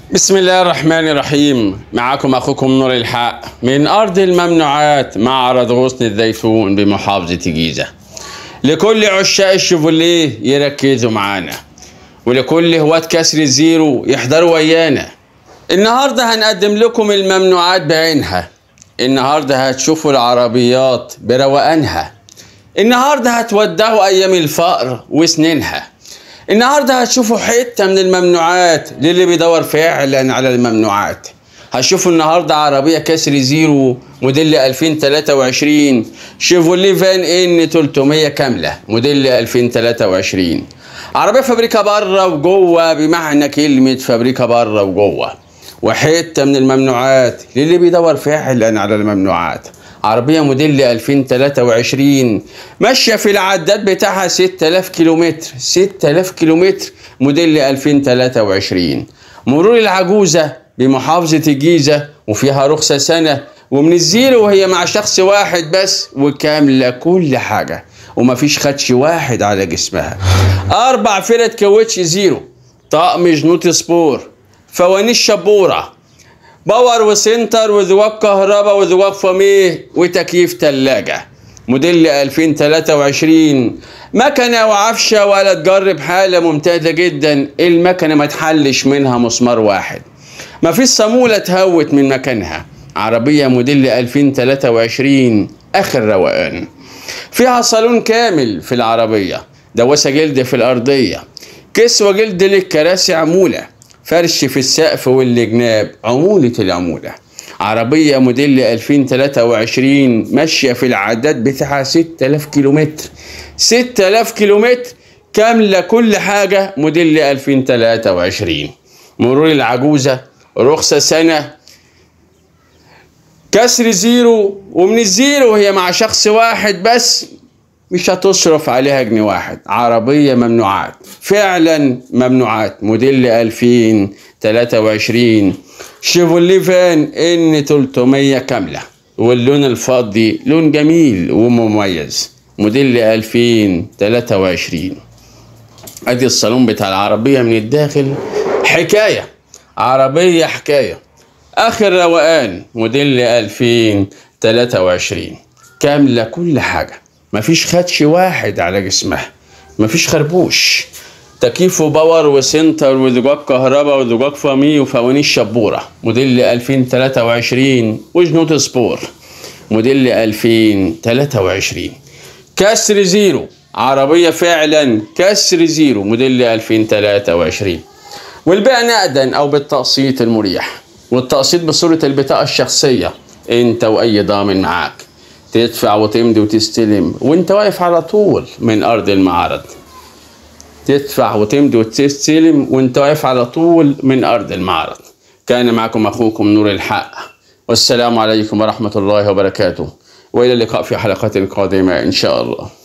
بسم الله الرحمن الرحيم معكم أخوكم نور الحق من أرض الممنوعات معرض غصن الزيتون بمحافظة الجيزة لكل عشاق الشيفوليه يركزوا معانا ولكل هواة كسر الزيرو يحضروا ويانا النهاردة هنقدم لكم الممنوعات بعينها النهاردة هتشوفوا العربيات بروقانها النهاردة هتودعوا أيام الفقر وسنينها النهارده هتشوفوا حته من الممنوعات للي بيدور فعلا على الممنوعات هتشوفوا النهارده عربيه كسر زيرو موديل 2023 شيفولي فان ان 300 كامله موديل 2023 عربيه فابريكا بره وجوه بمعنى كلمه فابريكا بره وجوه وحته من الممنوعات للي بيدور فعلا على الممنوعات عربية موديل 2023 ماشية في العداد بتاعها 6000 كيلومتر 6000 كيلومتر موديل 2023 مرور العجوزة بمحافظة الجيزة وفيها رخصة سنة ومن الزيرو وهي مع شخص واحد بس وكاملة كل حاجة ومفيش خدش واحد على جسمها أربع فرد كاوتش زيرو طقم جنوط سبور فوانيس شبورة باور وسنتر وذواق كهرباء وذواق فاميه وتكييف تلاجة موديل 2023 مكنة وعفشة ولا تجرب حالة ممتازة جدا المكنة ما تحلش منها مسمار واحد ما فيش صامولة تهوت من مكانها عربية موديل 2023 آخر روقان فيها صالون كامل في العربية دواسة جلد في الأرضية كسوة جلد للكراسي عمولة فرش في السقف والجناب عمولة العمولة عربية موديل 2023 ماشية في العداد بتاعها 6000 كيلومتر 6000 كيلومتر كاملة كل حاجة موديل 2023 مرور العجوزة رخصة سنة كسر زيرو ومن الزيرو هي مع شخص واحد بس مش هتصرف عليها جنيه واحد عربية ممنوعات فعلا ممنوعات موديل 2023 شيفولي فان ان 300 كاملة واللون الفضي لون جميل ومميز موديل 2023 ادي الصالون بتاع العربية من الداخل حكاية عربية حكاية اخر روقان موديل 2023 كاملة كل حاجة مفيش خدش واحد على جسمها مفيش خربوش تكييف وباور وسنتر وزجاج كهرباء وزجاج فامي وفوانيس شبورة موديل 2023 وجنوط سبور موديل 2023 كسر زيرو عربية فعلا كسر زيرو موديل 2023 والبيع نقدا أو بالتقسيط المريح والتقسيط بصورة البطاقة الشخصية انت واي ضامن معاك تدفع وتمضي وتستلم وانت واقف على طول من ارض المعرض تدفع وتمضي وتستلم وانت واقف على طول من ارض المعرض كان معكم اخوكم نور الحق والسلام عليكم ورحمه الله وبركاته والى اللقاء في حلقات قادمه ان شاء الله